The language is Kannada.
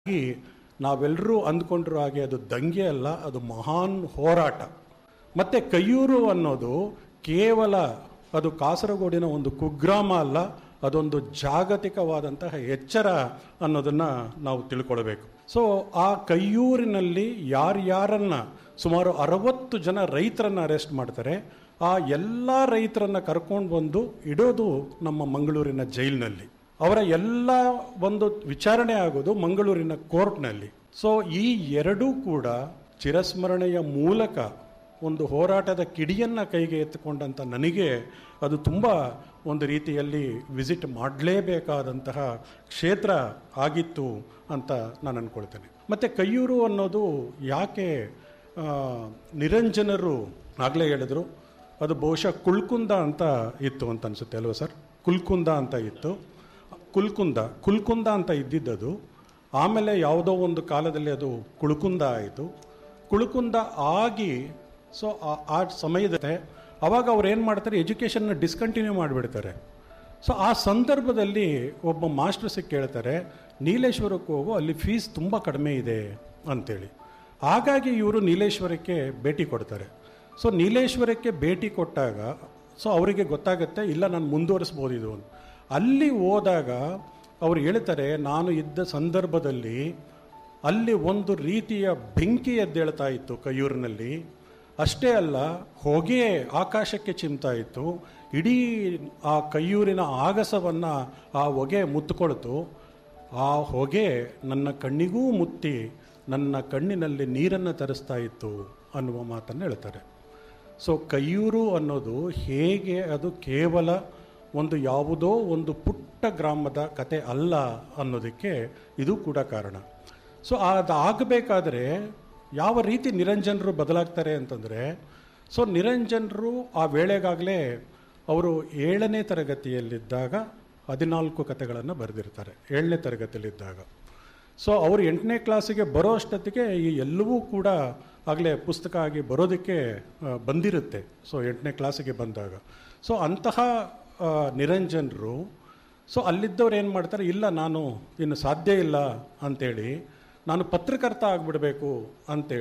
ಈ ನಾವೆಲ್ಲರೂ ಅಂದ್ಕೊಂಡಿರೋ ಹಾಗೆ ಅದು ದಂಗೆ ಅಲ್ಲ ಅದು ಮಹಾನ್ ಹೋರಾಟ ಮತ್ತು ಕಯ್ಯೂರು ಅನ್ನೋದು ಕೇವಲ ಅದು ಕಾಸರಗೋಡಿನ ಒಂದು ಕುಗ್ರಾಮ ಅಲ್ಲ ಅದೊಂದು ಜಾಗತಿಕವಾದಂತಹ ಎಚ್ಚರ ಅನ್ನೋದನ್ನು ನಾವು ತಿಳ್ಕೊಳ್ಬೇಕು ಸೊ ಆ ಕಯ್ಯೂರಿನಲ್ಲಿ ಯಾರ್ಯಾರನ್ನ ಸುಮಾರು ಅರವತ್ತು ಜನ ರೈತರನ್ನ ಅರೆಸ್ಟ್ ಮಾಡ್ತಾರೆ ಆ ಎಲ್ಲ ರೈತರನ್ನ ಕರ್ಕೊಂಡು ಬಂದು ಇಡೋದು ನಮ್ಮ ಮಂಗಳೂರಿನ ಜೈಲಿನಲ್ಲಿ ಅವರ ಎಲ್ಲ ಒಂದು ವಿಚಾರಣೆ ಆಗೋದು ಮಂಗಳೂರಿನ ಕೋರ್ಟ್ನಲ್ಲಿ ಸೊ ಈ ಎರಡೂ ಕೂಡ ಚಿರಸ್ಮರಣೆಯ ಮೂಲಕ ಒಂದು ಹೋರಾಟದ ಕಿಡಿಯನ್ನು ಕೈಗೆ ಎತ್ತುಕೊಂಡಂಥ ನನಗೆ ಅದು ತುಂಬ ಒಂದು ರೀತಿಯಲ್ಲಿ ವಿಸಿಟ್ ಮಾಡಲೇಬೇಕಾದಂತಹ ಕ್ಷೇತ್ರ ಆಗಿತ್ತು ಅಂತ ನಾನು ಅಂದ್ಕೊಳ್ತೇನೆ ಮತ್ತು ಕಯ್ಯೂರು ಅನ್ನೋದು ಯಾಕೆ ಆ, ನಿರಂಜನರು ಆಗಲೇ ಹೇಳಿದ್ರು ಅದು ಬಹುಶಃ ಕುಲ್ಕುಂದ ಅಂತ ಇತ್ತು ಅಂತ ಅನಿಸುತ್ತೆ ಅಲ್ವಾ ಸರ್ ಕುಲ್ಕುಂದ ಅಂತ ಇತ್ತು ಕುಲ್ಕುಂದ ಕುಲ್ಕುಂದ ಅಂತ ಇದ್ದಿದ್ದದು ಆಮೇಲೆ ಯಾವುದೋ ಒಂದು ಕಾಲದಲ್ಲಿ ಅದು ಕುಳುಕುಂದ ಆಯಿತು ಕುಳುಕುಂದ ಆಗಿ ಸೊ ಆ ಸಮಯದ ಅವಾಗ ಅವ್ರು ಏನು ಮಾಡ್ತಾರೆ ಎಜುಕೇಷನ್ನ ಡಿಸ್ಕಂಟಿನ್ಯೂ ಮಾಡಿಬಿಡ್ತಾರೆ ಸೊ ಆ ಸಂದರ್ಭದಲ್ಲಿ ಒಬ್ಬ ಮಾಸ್ಟರ್ ಸಿಕ್ಕಿ ಕೇಳ್ತಾರೆ ನೀಲೇಶ್ವರಕ್ಕೆ ಹೋಗು ಅಲ್ಲಿ ಫೀಸ್ ತುಂಬ ಕಡಿಮೆ ಇದೆ ಅಂತೇಳಿ ಹಾಗಾಗಿ ಇವರು ನೀಲೇಶ್ವರಕ್ಕೆ ಭೇಟಿ ಕೊಡ್ತಾರೆ ಸೊ ನೀಲೇಶ್ವರಕ್ಕೆ ಭೇಟಿ ಕೊಟ್ಟಾಗ ಸೊ ಅವರಿಗೆ ಗೊತ್ತಾಗುತ್ತೆ ಇಲ್ಲ ನಾನು ಮುಂದುವರಿಸ್ಬೋದು ಇದು ಅಂತ ಅಲ್ಲಿ ಹೋದಾಗ ಅವ್ರು ಹೇಳ್ತಾರೆ ನಾನು ಇದ್ದ ಸಂದರ್ಭದಲ್ಲಿ ಅಲ್ಲಿ ಒಂದು ರೀತಿಯ ಬೆಂಕಿ ಎದ್ದೇಳ್ತಾ ಇತ್ತು ಕೈಯೂರಿನಲ್ಲಿ ಅಷ್ಟೇ ಅಲ್ಲ ಹೊಗೆ ಆಕಾಶಕ್ಕೆ ಚಿಮ್ತಾ ಇತ್ತು ಇಡೀ ಆ ಕೈಯೂರಿನ ಆಗಸವನ್ನು ಆ ಹೊಗೆ ಮುತ್ತುಕೊಳ್ತು ಆ ಹೊಗೆ ನನ್ನ ಕಣ್ಣಿಗೂ ಮುತ್ತಿ ನನ್ನ ಕಣ್ಣಿನಲ್ಲಿ ನೀರನ್ನು ತರಿಸ್ತಾ ಇತ್ತು ಅನ್ನುವ ಮಾತನ್ನು ಹೇಳ್ತಾರೆ ಸೊ ಕೈಯೂರು ಅನ್ನೋದು ಹೇಗೆ ಅದು ಕೇವಲ ಒಂದು ಯಾವುದೋ ಒಂದು ಪುಟ್ಟ ಗ್ರಾಮದ ಕತೆ ಅಲ್ಲ ಅನ್ನೋದಕ್ಕೆ ಇದು ಕೂಡ ಕಾರಣ ಸೊ ಅದು ಆಗಬೇಕಾದ್ರೆ ಯಾವ ರೀತಿ ನಿರಂಜನರು ಬದಲಾಗ್ತಾರೆ ಅಂತಂದರೆ ಸೊ ನಿರಂಜನರು ಆ ವೇಳೆಗಾಗಲೇ ಅವರು ಏಳನೇ ತರಗತಿಯಲ್ಲಿದ್ದಾಗ ಹದಿನಾಲ್ಕು ಕತೆಗಳನ್ನು ಬರೆದಿರ್ತಾರೆ ಏಳನೇ ತರಗತಿಯಲ್ಲಿದ್ದಾಗ ಸೊ ಅವರು ಎಂಟನೇ ಕ್ಲಾಸಿಗೆ ಬರೋ ಅಷ್ಟೊತ್ತಿಗೆ ಈ ಎಲ್ಲವೂ ಕೂಡ ಆಗಲೇ ಪುಸ್ತಕ ಆಗಿ ಬರೋದಕ್ಕೆ ಆ, ಬಂದಿರುತ್ತೆ ಸೊ ಎಂಟನೇ ಕ್ಲಾಸಿಗೆ ಬಂದಾಗ ಸೊ ಅಂತಹ ಆ, ನಿರಂಜನರು ಸೊ ಅಲ್ಲಿದ್ದವ್ರು ಏನು ಮಾಡ್ತಾರೆ ಇಲ್ಲ ನಾನು ಇನ್ನು ಸಾಧ್ಯ ಇಲ್ಲ ಅಂಥೇಳಿ ನಾನು ಪತ್ರಕರ್ತ ಆಗಿಬಿಡಬೇಕು ಅಂತೇಳಿ